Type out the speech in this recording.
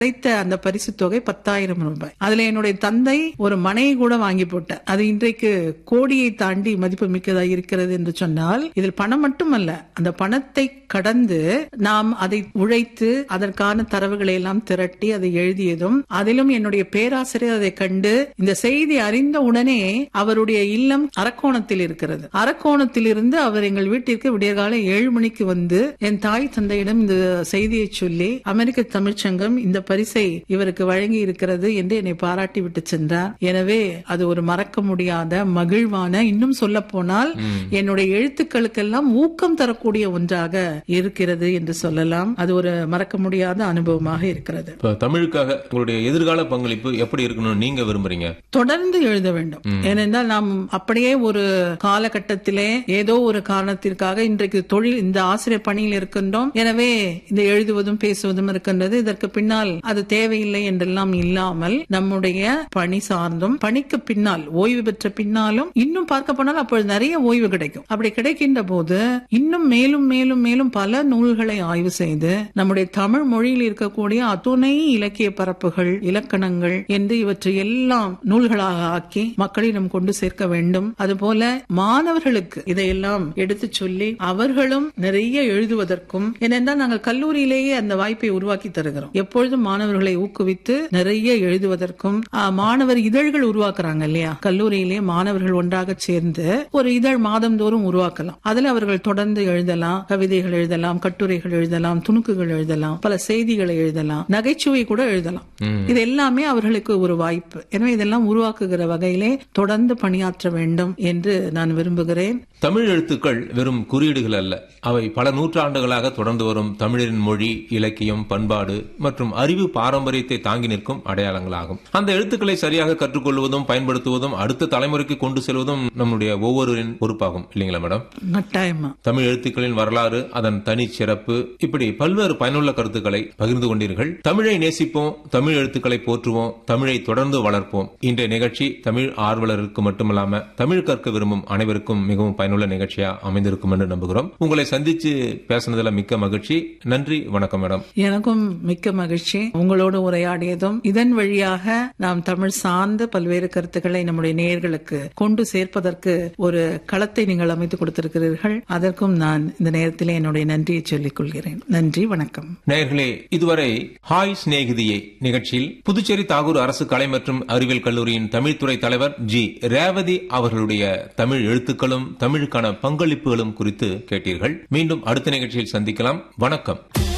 கிடைத்த அந்த பரிசு தொகை பத்தாயிரம் ரூபாய் அதுல என்னுடைய தந்தை ஒரு மனையை கூட வாங்கி போட்டார் அது இன்றைக்கு கோடியை தாண்டி மதிப்பு மிக்கதா இருக்கிறது என்று சொன்னால் இதில் பணம் மட்டுமல்ல அந்த பணத்தை கடந்து நாம் அதை உழைத்து அதற்கான தரவுகளை எல்லாம் திரட்டி அதை எழுதியதும் அதிலும் என்னுடைய பேராசிரியர் அதை கண்டு இந்த செய்தி அறிந்த உடனே அவருடைய இல்லம் அரக்கோணத்தில் இருக்கிறது அரக்கோணத்தில் இருந்து அவர் எங்கள் வீட்டிற்கு விடியற்காலை ஏழு மணிக்கு வந்து என் தாய் தந்தையிடம் இந்த செய்தியை சொல்லி அமெரிக்க தமிழ்ச்சங்கம் இந்த பரிசை இவருக்கு வழங்கி இருக்கிறது என்று என்னை பாராட்டி விட்டு சென்றார் எனவே அது ஒரு மறக்க முடியாத மகிழ்வான இன்னும் சொல்ல போனால் என்னுடைய எழுத்துக்களுக்கெல்லாம் ஊக்கம் தரக்கூடிய ஒன்றாக இருக்கிறது என்று சொல்லலாம் அது ஒரு மறக்க முடியாத அனுபவமாக இருக்கிறது இப்ப தமிழுக்காக உங்களுடைய எதிர்கால பங்களிப்பு எப்படி இருக்கணும்னு நீங்க விரும்புறீங்க தொடர்ந்து எழுத வேண்டும் ஏனென்றால் நாம் அப்படியே ஒரு காலகட்டத்திலே ஏதோ ஒரு காரணத்திற்காக இன்றைக்கு தொழில் இந்த ஆசிரியர் பணியில் இருக்கின்றோம் எனவே இந்த எழுதுவதும் பேசுவதும் இருக்கின்றது இதற்கு பின்னால் அது தேவையில்லை என்றெல்லாம் இல்லாமல் நம்முடைய பணி சார்ந்தும் பணிக்கு பின்னால் ஓய்வு பெற்ற பின்னாலும் இன்னும் பார்க்க போனால் அப்பொழுது நிறைய ஓய்வு கிடைக்கும் அப்படி கிடைக்கின்ற போது இன்னும் மேலும் மேலும் மேலும் பல நூல்களை ஆய்வு செய்து நம்முடைய தமிழ் மொழியில் இருக்கக்கூடிய அத்துணை இலக்கிய பரப்புகள் இலக்கணங்கள் என்று இவற்றை எல்லாம் நூல்களாக ஆக்கி மக்களிடம் கொண்டு சேர்க்க வேண்டும் அதுபோல மாணவர்களுக்கு இதையெல்லாம் எடுத்து சொல்லி அவர்களும் நிறைய எழுதுவதற்கும் ஏனென்றால் நாங்கள் கல்லூரியிலேயே அந்த வாய்ப்பை உருவாக்கி தருகிறோம் எப்பொழுதும் மாணவர்களை ஊக்குவித்து நிறைய எழுதுவதற்கும் ஆ, மாணவர் இதழ்கள் உருவாக்குறாங்க இல்லையா கல்லூரியிலேயே மாணவர்கள் ஒன்றாக சேர்ந்து ஒரு இதழ் மாதந்தோறும் உருவாக்கலாம் அதுல அவர்கள் தொடர்ந்து எழுதலாம் கவிதைகள் எழுதலாம் கட்டுரைகள் எழுதலாம் துணுக்குகள் எழுதலாம் பல செய்திகளை எழுதலாம் நகைச்சுவை கூட எழுதலாம் இது எல்லாமே அவர்களுக்கு ஒரு வாய்ப்பு எனவே இதெல்லாம் உருவாக்குகிற வகையிலே தொடர்ந்து பணியாற்ற வேண்டும் என்று நான் விரும்புகிறேன் தமிழ் எழுத்துக்கள் வெறும் குறியீடுகள் அல்ல அவை பல நூற்றாண்டுகளாக தொடர்ந்து வரும் தமிழரின் மொழி இலக்கியம் பண்பாடு மற்றும் அறிவு பாரம்பரியத்தை தாங்கி நிற்கும் அடையாளங்களாகும் அந்த எழுத்துக்களை சரியாக கற்றுக்கொள்வதும் பயன்படுத்துவதும் அடுத்த தலைமுறைக்கு கொண்டு செல்வதும் நம்முடைய ஒவ்வொருவரின் பொறுப்பாகும் இல்லைங்களா மேடம் கட்டாயமா தமிழ் எழுத்துக்களின் வரலாறு அதன் தனி சிறப்பு இப்படி பல்வேறு பயனுள்ள கருத்துக்களை பகிர்ந்து கொண்டீர்கள் தமிழை நேசிப்போம் தமிழ் எழுத்துக்களை போற்றுவோம் தமிழை தொடர்ந்து வளர்ப்போம் இன்றைய நிகழ்ச்சி தமிழ் ஆர்வலருக்கு மட்டுமல்லாம தமிழ் கற்க விரும்பும் அனைவருக்கும் மிகவும் பயனுள்ள நிகழ்ச்சியா அமைந்திருக்கும் என்று நம்புகிறோம் உங்களை சந்திச்சு பேசுனதுல மிக்க மகிழ்ச்சி நன்றி வணக்கம் மேடம் எனக்கும் மிக்க மகிழ்ச்சி உங்களோடு உரையாடியதும் இதன் வழியாக நாம் தமிழ் சார்ந்த பல்வேறு கருத்துக்களை நம்முடைய நேயர்களுக்கு கொண்டு சேர்ப்பதற்கு ஒரு களத்தை நீங்கள் அமைத்து கொடுத்திருக்கிறீர்கள் அதற்கும் நான் இந்த நேரத்திலே என்னுடைய நன்றியை சொல்லிக் கொள்கிறேன் நன்றி வணக்கம் நேயர்களே இதுவரை ஹாய் சிநேகிதியே நிகழ்ச்சியில் புதுச்சேரி தாகூர் அரசு கலை மற்றும் அறிவியல் கல்லூரியின் தமிழ்துறை தலைவர் ஜி ரேவதி அவர்களுடைய தமிழ் எழுத்துக்களும் தமிழுக்கான பங்களிப்புகளும் குறித்து கேட்டீர்கள் மீண்டும் அடுத்த நிகழ்ச்சியில் சந்திக்கலாம் வணக்கம்